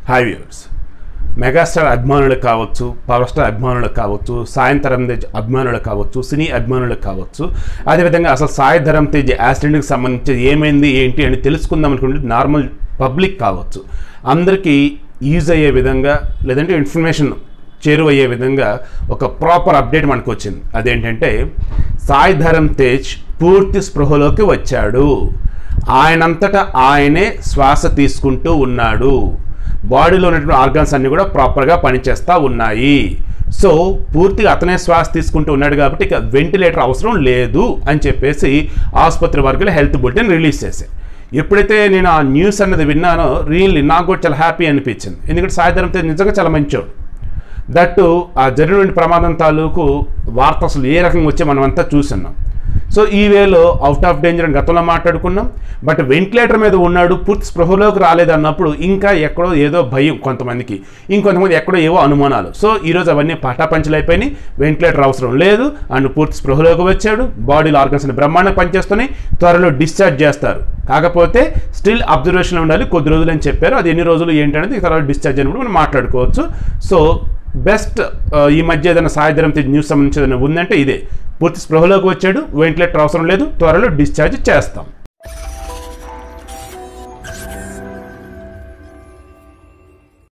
high viewers megastar అభిమానులకు కావచ్చు power star అభిమానులకు కావచ్చు సాయం ధరమ్ తేజ్ అభిమానులకు కావచ్చు సినీ అభిమానులకు కావచ్చు అదేవిధంగా అసలు సాయి ధరమ్ తేజ్ యాక్సిడెంట్కి సంబంధించి ఏమైంది ఏంటి అని తెలుసుకుందాం అనుకుంటే నార్మల్ పబ్లిక్ కావచ్చు అందరికీ యూజ్ అయ్యే విధంగా లేదంటే ఇన్ఫర్మేషన్ చేరువయ్యే విధంగా ఒక ప్రాపర్ అప్డేట్ మనకు వచ్చింది అదేంటంటే సాయి ధరమ్ తేజ్ పూర్తి స్పృహలోకి వచ్చాడు ఆయనంతటా ఆయనే శ్వాస తీసుకుంటూ ఉన్నాడు బాడీలో ఉన్నటువంటి ఆర్గాన్స్ అన్నీ కూడా ప్రాపర్గా పనిచేస్తూ ఉన్నాయి సో పూర్తిగా అతనే శ్వాస తీసుకుంటూ ఉన్నాడు కాబట్టి ఇక వెంటిలేటర్ అవసరం లేదు అని చెప్పేసి ఆసుపత్రి వర్గాలు హెల్త్ బులెటిన్ రిలీజ్ చేశాయి ఎప్పుడైతే నేను ఆ న్యూస్ అన్నది విన్నానో రియల్లీ నాకు కూడా చాలా హ్యాపీ అనిపించింది ఎందుకంటే సాయంత్రం తేజ్ నిజంగా చాలా మంచోడు దట్టు ఆ జరిగిన ప్రమాదం తాలూకు వార్త అసలు ఏ రకంగా వచ్చే మనమంతా చూస్తున్నాం సో ఈ వేలో అవుట్ ఆఫ్ డేంజర్ అని గతంలో మాట్లాడుకున్నాం బట్ వెంటిలేటర్ మీద ఉన్నాడు పూర్తి స్పృహలోకి రాలేదన్నప్పుడు ఇంకా ఎక్కడో ఏదో భయం కొంతమందికి ఇంకొంతమంది ఎక్కడో ఏవో అనుమానాలు సో ఈరోజు అవన్నీ పటాపంచలు అయిపోయినాయి వెంటిలేటర్ అవసరం లేదు అండ్ పూర్తి స్పృహలోకి వచ్చాడు బాడీలో ఆర్గన్స్ అన్ని బ్రహ్మాండం పనిచేస్తున్నాయి త్వరలో డిశ్చార్జ్ చేస్తారు కాకపోతే స్టిల్ అబ్జర్వేషన్లో ఉండాలి కొద్ది రోజులు అని చెప్పారు అది ఎన్ని రోజులు ఏంటనేది తర్వాత డిశ్చార్జ్ అని కూడా మనం మాట్లాడుకోవచ్చు సో బెస్ట్ ఈ మధ్య ఏదైనా సాయంత్రం న్యూస్ సంబంధించి ఏదైనా ఉందంటే ఇదే పూర్తి స్పృహలోకి వచ్చాడు వెంటిలేటర్ అవసరం లేదు త్వరలో డిశ్చార్జ్ చేస్తాం